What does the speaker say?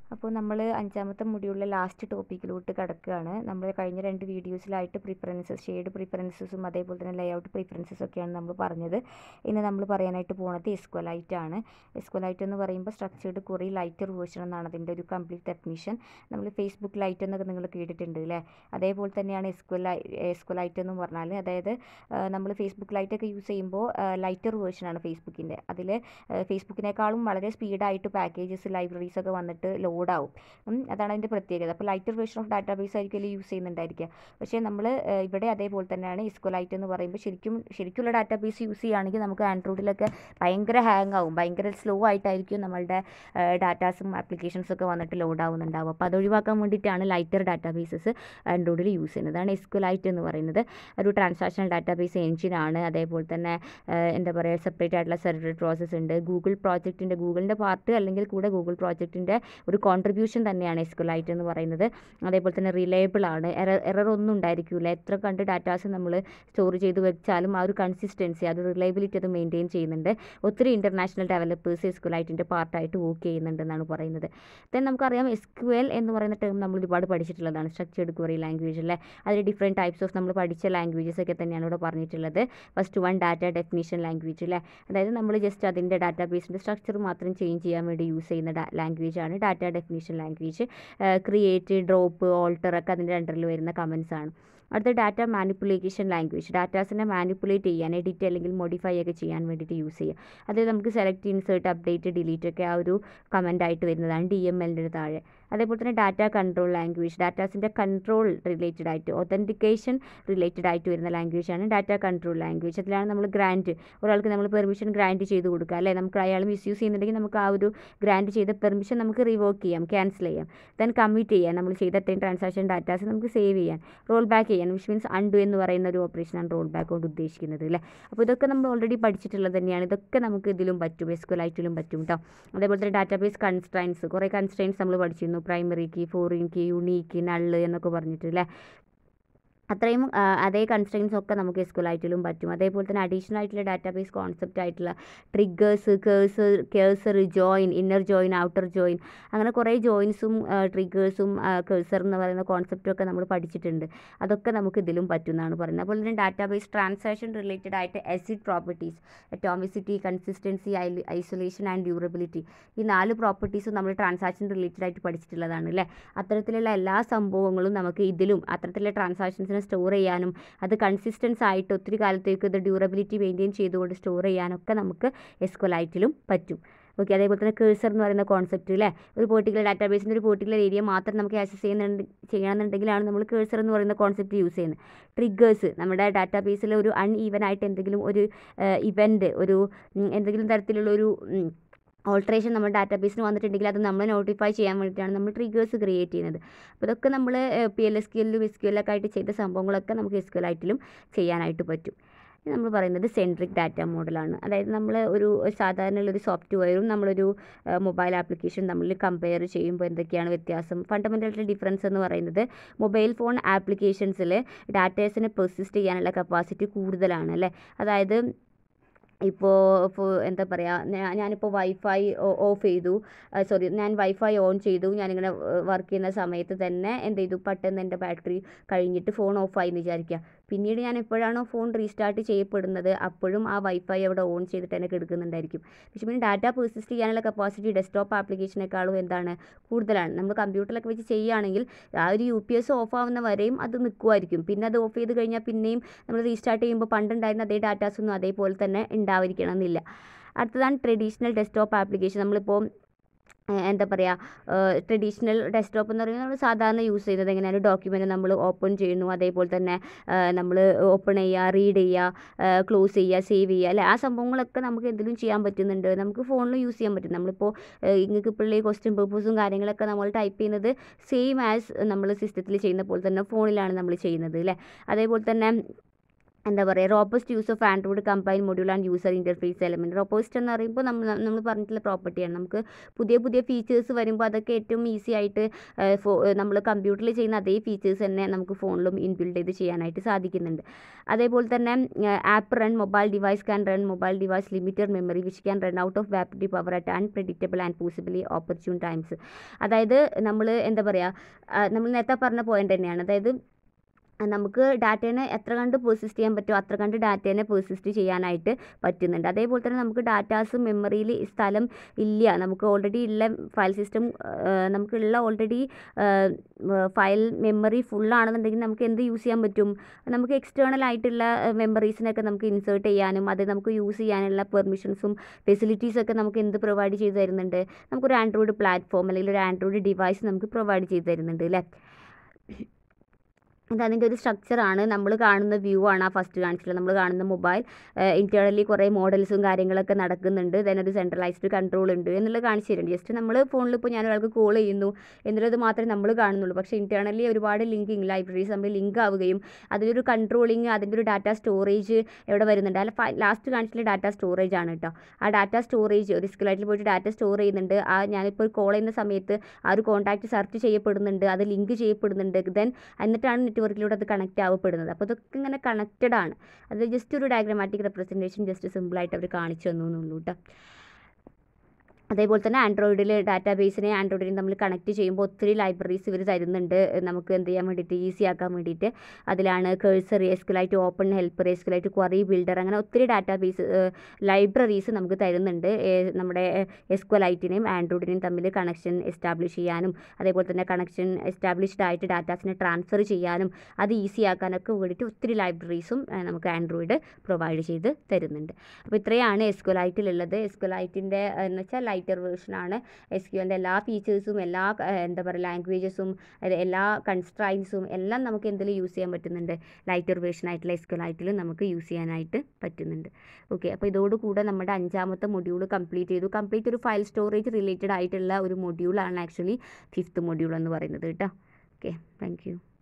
അപ്പോൾ നമ്മൾ അഞ്ചാമത്തെ മൊഡ്യൂളിലെ ലാസ്റ്റ് ടോപ്പിക്കിലോട്ട് കിടക്കുകയാണ് നമ്മൾ കഴിഞ്ഞ രണ്ട് വീഡിയോസിലായിട്ട് പ്രിഫറൻസസ് ഷെയ്ഡ് പ്രിഫറൻസസും അതേപോലെ തന്നെ ലേഔട്ട് പ്രിഫറൻസസ് ഒക്കെയാണ് നമ്മൾ പറഞ്ഞത് ഇന്ന് നമ്മൾ പറയാനായിട്ട് പോകുന്നത് എസ്ക്വലൈറ്റ് ആണ് എസ്ക്വലൈറ്റ് എന്ന് പറയുമ്പോൾ സ്ട്രക്ചേർഡ് കുറേ ലൈറ്റർ വേർഷൻ എന്നാണ് അതിൻ്റെ ഒരു കംപ്ലീറ്റ് ഡെഫിനിഷൻ നമ്മൾ ഫേസ്ബുക്ക് ലൈറ്റ് എന്നൊക്കെ നിങ്ങൾ കേട്ടിട്ടുണ്ട് അല്ലേ അതേപോലെ തന്നെയാണ് എസ്ക്വലൈ എസ്ക്വലൈറ്റ് എന്ന് പറഞ്ഞാൽ അതായത് നമ്മൾ ഫേസ്ബുക്ക് ലൈറ്റൊക്കെ യൂസ് ചെയ്യുമ്പോൾ ലൈറ്റർ വേർഷനാണ് ഫേസ്ബുക്കിൻ്റെ അതിൽ ഫേസ്ബുക്കിനേക്കാളും വളരെ സ്പീഡായിട്ട് പാക്കേജസ് ലൈബ്രറീസ് ഒക്കെ വന്നിട്ട് ലോഡാവും അതാണ് അതിൻ്റെ പ്രത്യേകത അപ്പോൾ ലൈറ്റർ വേർഷൻ ഓഫ് ഡാറ്റാബേസ് ആയിരിക്കും യൂസ് ചെയ്യുന്നുണ്ടായിരിക്കുക പക്ഷേ നമ്മൾ ഇവിടെ അതേപോലെ തന്നെയാണ് ഇസ്കോലൈറ്റ് എന്ന് പറയുമ്പോൾ ശരിക്കും ശരിക്കുള്ള ഡാറ്റാബേസ് യൂസ് ചെയ്യുകയാണെങ്കിൽ നമുക്ക് ആൻഡ്രോയിഡിലൊക്കെ ഭയങ്കര ഹാങ് ആവും ഭയങ്കര സ്ലോ ആയിട്ടായിരിക്കും നമ്മളുടെ ഡാറ്റാസും ആപ്ലിക്കേഷൻസും ഒക്കെ വന്നിട്ട് ലോഡ് ആവുന്നുണ്ടാവും അപ്പോൾ അത് ഒഴിവാക്കാൻ വേണ്ടിയിട്ടാണ് ലൈറ്റർ ഡാറ്റാബേസസ് ആൻഡ്രോയിഡിൽ യൂസ് ചെയ്യുന്നത് അതാണ് എസ്ക്വലൈറ്റ് എന്ന് പറയുന്നത് ഒരു ട്രാൻസാക്ഷണൽ ഡാറ്റാബേസ് എഞ്ചിനാണ് അതേപോലെ തന്നെ എന്താ പറയുക സെപ്പറേറ്റ് ആയിട്ടുള്ള സെർവർ പ്രോസസ്സ് ഉണ്ട് ഗൂഗിൾ പ്രോജക്റ്റിൻ്റെ ഗൂഗിളിൻ്റെ പാർട്ട് അല്ലെങ്കിൽ കൂടെ ഗൂഗിൾ പ്രോജക്റ്റിൻ്റെ ഒരു കോൺട്രിബ്യൂഷൻ തന്നെയാണ് എസ്ക്വലൈറ്റ് എന്ന് പറയുന്നത് അതേപോലെ തന്നെ റിലയബിൾ ആണ് എറർ എറർ ഒന്നും ഉണ്ടായിരിക്കില്ല എത്ര കണ്ട് ഡാറ്റാസ് നമ്മൾ സ്റ്റോർ ചെയ്ത് വെച്ചാലും ആ ഒരു കൺസിസ്റ്റൻസി അത് റിലയബിലിറ്റി അത് മെയിൻറ്റെയിൻ ചെയ്യുന്നുണ്ട് ഒത്തിരി ഇൻ്റർനാഷണൽ ഡെവലപ്പേഴ്സ് എസ്ക്വലൈറ്റിൻ്റെ പാർട്ടായിട്ട് വർക്ക് ചെയ്യുന്നുണ്ടെന്നാണ് പറയുന്നത് ദെൻ നമുക്കറിയാം എസ്ക്യുഎൽ എന്ന് പറയുന്ന ടേം നമ്മൾ ഒരുപാട് പഠിച്ചിട്ടുള്ളതാണ് സ്ട്രക്ചേർഡ് ക്വറി ലാംഗ്വേജ് അല്ലേ അതിൽ ഡിഫറെൻറ്റ് ടൈപ്സ് ഓഫ് നമ്മൾ പഠിച്ച ലാംഗ്വേജസ് ഒക്കെ തന്നെയാണ് ഇവിടെ പറഞ്ഞിട്ടുള്ളത് first one data definition language അല്ലേ അതായത് നമ്മൾ ജസ്റ്റ് അതിൻ്റെ ഡാറ്റാബേസിൻ്റെ സ്ട്രക്ചർ മാത്രം ചേഞ്ച് ചെയ്യാൻ വേണ്ടി യൂസ് ചെയ്യുന്ന ലാംഗ്വേജ് ആണ് data definition language create drop alter ഒക്കെ അതിൻ്റെ അണ്ടറിൽ വരുന്ന കമൻസ് ആണ് അടുത്ത ഡാറ്റ മാനിപ്പുലേഷൻ ലാംഗ്വേജ് ഡാറ്റാസിനെ മാനിപ്പുലേറ്റ് ചെയ്യാൻ എഡിറ്റ് അല്ലെങ്കിൽ മോഡിഫൈ ഒക്കെ ചെയ്യാൻ വേണ്ടിയിട്ട് യൂസ് ചെയ്യുക അതിൽ നമുക്ക് സെലക്ട് ഇൻസേർട്ട് അപ്ഡേറ്റ് ഡിലീറ്റ് ഒക്കെ ആ ഒരു കമൻ്റ് ആയിട്ട് വരുന്നതാണ് ഡി എം എല്ലിൻ്റെ താഴെ അതേപോലെ തന്നെ ഡാറ്റ കൺട്രോൾ ലാംഗ്വേജ് ഡാറ്റാസിൻ്റെ കൺട്രോൾ റിലേറ്റഡ് ആയിട്ട് ഒതൻറ്റിക്കേഷൻ റിലേറ്റഡ് ആയിട്ട് വരുന്ന ലാംഗ്വേജ് ആണ് ഡാറ്റ കൺട്രോൾ ലാംഗ്വേജ് അതിലാണ് നമ്മൾ ഗ്രാൻറ്റ് ഒരാൾക്ക് നമ്മൾ പെർമിഷൻ ഗ്രാൻറ്റ് ചെയ്ത് കൊടുക്കുക അല്ലേ നമുക്ക് അയാൾ മിസ്യൂസ് ചെയ്യുന്നുണ്ടെങ്കിൽ നമുക്ക് ആ ഒരു ഗ്രാൻറ്റ് ചെയ്ത പെർമിഷൻ നമുക്ക് റിവോക്ക് ചെയ്യാം ക്യാൻസൽ ചെയ്യാം ദെൻ കമ്മിറ്റ് ചെയ്യാം നമ്മൾ ചെയ്ത അത്രയും ട്രാൻസാക്ഷൻ ഡാറ്റാസ് നമുക്ക് സേവ് ചെയ്യാൻ റോൾ ബാക്ക് ചെയ്യാൻ വിച്ച് മീൻസ് അൺഡു എന്ന് പറയുന്ന ഒരു ഓപ്പറേഷനാണ് റോൾ ബാക്ക് കൊണ്ട് ഉദ്ദേശിക്കുന്നത് അല്ലേ അപ്പോൾ ഇതൊക്കെ നമ്മൾ ഓൾറെഡി പഠിച്ചിട്ടുള്ളത് തന്നെയാണ് ഇതൊക്കെ നമുക്ക് ഇതിലും പറ്റും എസ്ക്വലൈറ്റിലും പറ്റും കേട്ടോ അതേപോലെ തന്നെ ഡാറ്റാബേസ് കൺസ്ട്രൈൻസ് കുറേ കൺസ്ട്രൈൻസ് നമ്മൾ പഠിച്ചിരുന്നു primary key foreign key unique null എന്നൊക്കെ പറഞ്ഞിട്ട് അല്ലേ അത്രയും അതേ കൺസ്ട്രെയിൻസ് ഒക്കെ നമുക്ക് എസ്ക്വലൈറ്റിലും പറ്റും അതേപോലെ തന്നെ അഡീഷണൽ ആയിട്ടുള്ള ഡാറ്റാബേസ് കോൺസെപ്റ്റ് ആയിട്ടുള്ള triggers cursor cursor join inner join outer join അങ്ങനെ കുറേ ജോയിൻസും ട്രിഗേഴ്സും കേഴ്സർ എന്ന് പറയുന്ന കോൺസെപ്റ്റും ഒക്കെ നമ്മൾ പഠിച്ചിട്ടുണ്ട് അതൊക്കെ നമുക്ക് ഇതിലും പറ്റും എന്നാണ് പറയുന്നത് അതുപോലെ തന്നെ ഡാറ്റാബേസ് ട്രാൻസാക്ഷൻ റിലേറ്റഡ് ആയിട്ട് ACID properties atomicity consistency isolation and durability ഈ നാല് പ്രോപ്പർട്ടീസും നമ്മൾ ട്രാൻസാക്ഷൻ റിലേറ്റഡ് ആയിട്ട് പഠിച്ചിട്ടുള്ളതാണ് അല്ലേ അത്തരത്തിലുള്ള എല്ലാ സംഭവങ്ങളും നമുക്ക് ഇതിലും അത്തരത്തിലുള്ള ട്രാൻസാക്ഷൻസിന് സ്റ്റോർ ചെയ്യാനും അത് കൺസിസ്റ്റൻസ് ആയിട്ട് ഒത്തിരി കാലത്തേക്ക് ഇത് ഡ്യൂറബിലിറ്റി മെയിൻറ്റെയിൻ ചെയ്തുകൊണ്ട് സ്റ്റോർ ചെയ്യാനൊക്കെ നമുക്ക് എസ്ക്വലൈറ്റിലും പറ്റും ഓക്കെ അതേപോലെ തന്നെ കേഴ്സർ എന്ന് പറയുന്ന കോൺസെപ്റ്റ് അല്ലേ ഒരു പെർട്ടിക്കുലർ ഡാറ്റാബേസിൻ്റെ ഒരു പെർട്ടിക്കുലർ ഏരിയ മാത്രം നമുക്ക് ആക്സസ് ചെയ്യുന്നുണ്ട് ചെയ്യണമെന്നുണ്ടെങ്കിലാണ് നമ്മൾ കേഴ്സർ എന്ന് പറയുന്ന കോൺസെപ്റ്റ് യൂസ് ചെയ്യുന്നത് ട്രിഗേഴ്സ് നമ്മുടെ ഡാറ്റാബേസിൽ ഒരു അൺ ഈവൻ ആയിട്ട് എന്തെങ്കിലും ഒരു ഇവൻറ്റ് ഒരു എന്തെങ്കിലും തരത്തിലുള്ള ഒരു ഓൾട്രേഷൻ നമ്മുടെ ഡാറ്റാബേസിന് വന്നിട്ടുണ്ടെങ്കിൽ അത് നമ്മൾ നോട്ടിഫൈ ചെയ്യാൻ വേണ്ടിയിട്ടാണ് നമ്മൾ ട്രിഗേഴ്സ് ക്രിയേറ്റ് ചെയ്യുന്നത് അപ്പോൾ ഇതൊക്കെ നമ്മൾ പി എൽ എസ് ക്യു എല്ലും എസ് ക്യു എല്ലൊക്കെ ആയിട്ട് ചെയ്ത സംഭവങ്ങളൊക്കെ നമുക്ക് എസ് ക്യു ആയിട്ടിലും ചെയ്യാനായിട്ട് പറ്റും നമ്മൾ പറയുന്നത് സെൻട്രിക് ഡാറ്റ മോഡലാണ് അതായത് നമ്മൾ ഒരു സാധാരണ ഒരു സോഫ്റ്റ്വെയറും നമ്മളൊരു മൊബൈൽ ആപ്ലിക്കേഷൻ തമ്മിൽ കമ്പയർ ചെയ്യുമ്പോൾ എന്തൊക്കെയാണ് വ്യത്യാസം ഫണ്ടമെൻ്റൽ ഡിഫറൻസ് എന്ന് പറയുന്നത് മൊബൈൽ ഫോൺ ആപ്ലിക്കേഷൻസിൽ ഡാറ്റേഴ്സിനെ പെർസിസ്റ്റ് ചെയ്യാനുള്ള കപ്പാസിറ്റി കൂടുതലാണ് അല്ലേ അതായത് ഇപ്പോൾ ഇപ്പോൾ എന്താ പറയുക ഞാനിപ്പോൾ വൈഫൈ ഓഫ് ചെയ്തു സോറി ഞാൻ വൈഫൈ ഓൺ ചെയ്തു ഞാനിങ്ങനെ വർക്ക് ചെയ്യുന്ന സമയത്ത് തന്നെ എന്ത് ചെയ്തു പെട്ടെന്ന് എൻ്റെ ബാറ്ററി കഴിഞ്ഞിട്ട് ഫോൺ ഓഫായി എന്ന് വിചാരിക്കുക പിന്നീട് ഞാൻ എപ്പോഴാണോ ഫോൺ റീസ്റ്റാർട്ട് ചെയ്യപ്പെടുന്നത് അപ്പോഴും ആ വൈഫൈ അവിടെ ഓൺ ചെയ്തിട്ട് തന്നെ എടുക്കുന്നുണ്ടായിരിക്കും പക്ഷേ പിന്നെ ഡാറ്റ പെർസിസ്റ്റ് ചെയ്യാനുള്ള കപ്പാസിറ്റി ഡെസ്ക്ടോപ്പ് ആപ്ലിക്കേഷനേക്കാളും എന്താണ് കൂടുതലാണ് നമ്മൾ കമ്പ്യൂട്ടറിലൊക്കെ വെച്ച് ചെയ്യുകയാണെങ്കിൽ ആ ഒരു യു പി എസ് ഓഫ് ആവുന്ന വരെയും അത് നിൽക്കുമായിരിക്കും പിന്നെ അത് ഓഫ് ചെയ്ത് കഴിഞ്ഞാൽ പിന്നെയും നമ്മൾ റീസ്റ്റാർട്ട് ചെയ്യുമ്പോൾ പണ്ടുണ്ടായിരുന്ന അതേ ഡാറ്റാസൊന്നും അതേപോലെ തന്നെ ഉണ്ടായിരിക്കണം എന്നില്ല അടുത്തതാണ് ട്രഡീഷണൽ ഡെസ്ക്ടോപ്പ് ആപ്ലിക്കേഷൻ നമ്മളിപ്പോൾ എന്താ പറയുക ട്രഡീഷണൽ ഡെസ്ക്ടോപ്പ് എന്ന് പറയുന്നത് നമ്മൾ സാധാരണ യൂസ് ചെയ്യുന്നത് എങ്ങനെയാണ് ഡോക്യുമെൻറ്റ് നമ്മൾ ഓപ്പൺ ചെയ്യുന്നു അതേപോലെ തന്നെ നമ്മൾ ഓപ്പൺ ചെയ്യുക റീഡ് ചെയ്യുക ക്ലോസ് ചെയ്യുക സേവ് ചെയ്യുക അല്ലേ ആ സംഭവങ്ങളൊക്കെ നമുക്ക് എന്തെങ്കിലും ചെയ്യാൻ പറ്റുന്നുണ്ട് നമുക്ക് ഫോണിൽ യൂസ് ചെയ്യാൻ പറ്റും നമ്മളിപ്പോൾ നിങ്ങൾക്ക് ഇപ്പോൾ ഈ ക്വസ്റ്റ്യൻ പേപ്പേഴ്സും കാര്യങ്ങളൊക്കെ നമ്മൾ ടൈപ്പ് ചെയ്യുന്നത് സെയിം ആസ് നമ്മൾ സിസ്റ്റത്തിൽ ചെയ്യുന്ന പോലെ തന്നെ ഫോണിലാണ് നമ്മൾ ചെയ്യുന്നത് അല്ലേ അതേപോലെ തന്നെ എന്താ പറയുക robust use of android combine module and user interface element robust എന്ന് പറയുമ്പോൾ നമ്മൾ നമ്മൾ പറഞ്ഞിട്ടുള്ള പ്രോപ്പർട്ടിയാണ് നമുക്ക് പുതിയ പുതിയ ഫീച്ചേഴ്സ് വരുമ്പോൾ അതൊക്കെ ഏറ്റവും ഈസി ആയിട്ട് ഫോ നമ്മൾ കമ്പ്യൂട്ടറിൽ ചെയ്യുന്ന അതേ ഫീച്ചേഴ്സ് തന്നെ നമുക്ക് ഫോണിലും ഇൻബിൽഡ് ചെയ്ത് ചെയ്യാനായിട്ട് സാധിക്കുന്നുണ്ട് അതേപോലെ തന്നെ app run mobile device can run mobile device limited memory which can run out of battery power at unpredictable and possibly opportune times അതായത് നമ്മൾ എന്താ പറയുക നമ്മൾ നേരത്തെ പറഞ്ഞ പോയിന്റ് തന്നെയാണ് അതായത് നമുക്ക് ഡാറ്റേനെ എത്ര കണ്ട് പെർസിസ്റ്റ് ചെയ്യാൻ പറ്റുമോ അത്ര കണ്ട് ഡാറ്റേനെ പെർസിസ്റ്റ് ചെയ്യാനായിട്ട് പറ്റുന്നുണ്ട് അതേപോലെ തന്നെ നമുക്ക് ഡാറ്റാസ് മെമ്മറിയിൽ സ്ഥലം ഇല്ല നമുക്ക് ഓൾറെഡി ഉള്ള ഫയൽ സിസ്റ്റം നമുക്കുള്ള ഓൾറെഡി ഫയൽ മെമ്മറി ഫുള്ളാണെന്നുണ്ടെങ്കിൽ നമുക്ക് എന്ത് യൂസ് ചെയ്യാൻ പറ്റും നമുക്ക് എക്സ്റ്റേണൽ ആയിട്ടുള്ള മെമ്മറീസിനൊക്കെ നമുക്ക് ഇൻസേർട്ട് ചെയ്യാനും അത് നമുക്ക് യൂസ് ചെയ്യാനുള്ള പെർമിഷൻസും ഫെസിലിറ്റീസൊക്കെ നമുക്ക് എന്ത് പ്രൊവൈഡ് ചെയ്ത് തരുന്നുണ്ട് നമുക്കൊരു ആൻഡ്രോയിഡ് പ്ലാറ്റ്ഫോം അല്ലെങ്കിൽ ഒരു ആൻഡ്രോയിഡ് ഡിവൈസ് നമുക്ക് പ്രൊവൈഡ് ചെയ്ത് തരുന്നുണ്ട് അല്ലേ ഇത് അതിൻ്റെ ഒരു സ്ട്രക്ചറാണ് നമ്മൾ കാണുന്ന വ്യൂ ആണ് ആ ഫസ്റ്റ് കാണിച്ചിട്ടുള്ളത് നമ്മൾ കാണുന്ന മൊബൈൽ ഇൻറ്റേർണലി കുറേ മോഡൽസും കാര്യങ്ങളൊക്കെ നടക്കുന്നുണ്ട് ദെൻ ഒരു സെൻട്രലൈസ്ഡ് കൺട്രോൾ ഉണ്ട് എന്നുള്ളത് കാണിച്ചു തരുന്നുണ്ട് ജസ്റ്റ് നമ്മൾ ഫോണിൽ ഇപ്പോൾ ഞാൻ ഒരാൾക്ക് കോൾ ചെയ്യുന്നു എന്നുള്ളത് മാത്രമേ നമ്മൾ കാണുന്നുള്ളൂ പക്ഷേ ഇൻറ്റേർണലി ഒരുപാട് ലിങ്കിങ് ലൈബ്രറീസ് നമ്മൾ ലിങ്ക് ആവുകയും അതിലൊരു കൺട്രോളിങ് അതിൻ്റെ ഒരു ഡാറ്റ സ്റ്റോറേജ് എവിടെ വരുന്നുണ്ട് അല്ല ലാസ്റ്റ് കാണിച്ചിട്ടുള്ള ഡാറ്റ സ്റ്റോറേജ് ആണ് കേട്ടോ ആ ഡാറ്റ സ്റ്റോറേജ് ഒരു സ്കിലായിട്ടിൽ പോയിട്ട് ഡാറ്റ സ്റ്റോർ ചെയ്യുന്നുണ്ട് ആ ഞാനിപ്പോൾ കോൾ ചെയ്യുന്ന സമയത്ത് ആ ഒരു കോൺടാക്റ്റ് സെർച്ച് ചെയ്യപ്പെടുന്നുണ്ട് അത് ലിങ്ക് ചെയ്യപ്പെടുന്നുണ്ട് ദെൻ എന്നിട്ടാണ് നെറ്റ്വർക്കിലൂടെ അത് കണക്റ്റ് ആവപ്പെടുന്നത് അപ്പോൾ ഇതൊക്കെ ഇങ്ങനെ കണക്റ്റഡ് ആണ് അത് ജസ്റ്റ് ഒരു ഡയഗ്രമാറ്റിക് റെപ്രസെൻറ്റേഷൻ ജസ്റ്റ് സിമ്പിളായിട്ട് അവർ കാണിച്ചു തന്നു എന്നുള്ളൂ കേട്ടോ അതേപോലെ തന്നെ ആൻഡ്രോയിഡിൽ ഡാറ്റാബേസിനെ ആൻഡ്രോയിഡിനെ തമ്മിൽ കണക്ട് ചെയ്യുമ്പോൾ ഒത്തിരി ലൈബ്രറീസ് ഇവർ തരുന്നുണ്ട് നമുക്ക് എന്ത് ചെയ്യാൻ വേണ്ടിയിട്ട് ഈസി ആക്കാൻ വേണ്ടിയിട്ട് അതിലാണ് cursor SQLite open helper SQLite query builder അങ്ങനെ ഒത്തിരി ഡാറ്റാബേസ് ലൈബ്രറീസ് നമുക്ക് തരുന്നുണ്ട് നമ്മുടെ എസ്കുലൈറ്റിനെയും ആൻഡ്രോയിഡിനെയും തമ്മിൽ കണക്ഷൻ എസ്റ്റാബ്ലിഷ് ചെയ്യാനും അതേപോലെ തന്നെ കണക്ഷൻ എസ്റ്റാബ്ലിഷ്ഡ് ആയിട്ട് ഡാറ്റാസിനെ ട്രാൻസ്ഫർ ചെയ്യാനും അത് ഈസി ആക്കാനൊക്കെ വേണ്ടിയിട്ട് ഒത്തിരി ലൈബ്രറീസും നമുക്ക് ആൻഡ്രോയിഡ് പ്രൊവൈഡ് ചെയ്ത് തരുന്നുണ്ട് അപ്പോൾ ഇത്രയാണ് എസ്കുലൈറ്റിലുള്ളത് എസ്കുലൈറ്റിൻ്റെ എന്ന് വെച്ചാൽ ലൈറ്റർ വേർഷനാണ് എസ് ക്യു എൻ്റെ എല്ലാ ഫീച്ചേഴ്സും എല്ലാ എന്താ പറയുക ലാംഗ്വേജസും എല്ലാ കൺസ്ട്രൈൻസും എല്ലാം നമുക്ക് എന്തിൽ യൂസ് ചെയ്യാൻ പറ്റുന്നുണ്ട് ലൈറ്റർ വേർഷൻ ആയിട്ടുള്ള എസ് ക്യു ലൈറ്റിൽ നമുക്ക് യൂസ് ചെയ്യാനായിട്ട് പറ്റുന്നുണ്ട് ഓക്കെ അപ്പോൾ ഇതോടുകൂടെ നമ്മുടെ അഞ്ചാമത്തെ മൊഡ്യൂൾ കംപ്ലീറ്റ് ചെയ്തു കംപ്ലീറ്റ് ഒരു ഫയൽ സ്റ്റോറേജ് റിലേറ്റഡ് ആയിട്ടുള്ള ഒരു മൊഡ്യൂളാണ് ആക്ച്വലി ഫിഫ്ത്ത് മൊഡ്യൂൾ എന്ന് പറയുന്നത് കേട്ടോ ഓക്കെ താങ്ക് യു